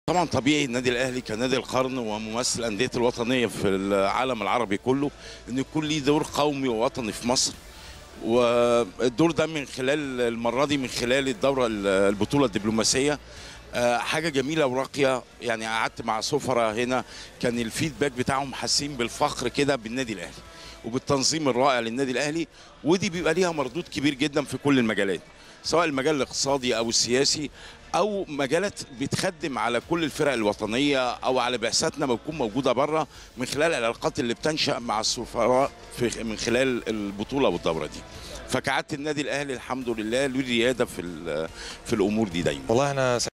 طبعا طبيعي النادي الاهلي كنادي القرن وممثل الانديه الوطنيه في العالم العربي كله ان يكون ليه دور قومي ووطني في مصر والدور ده من خلال المره دي من خلال الدوره البطوله الدبلوماسيه آه، حاجه جميله وراقيه يعني قعدت مع سفراء هنا كان الفيدباك بتاعهم حاسين بالفخر كده بالنادي الاهلي وبالتنظيم الرائع للنادي الاهلي ودي بيبقى ليها مردود كبير جدا في كل المجالات سواء المجال الاقتصادي او السياسي او مجالات بتخدم على كل الفرق الوطنيه او على بعثاتنا ما بتكون موجوده بره من خلال العلاقات اللي بتنشا مع السفراء في من خلال البطوله والدوره دي فكعاده النادي الاهلي الحمد لله له رياده في ال- في الامور دي دايما والله احنا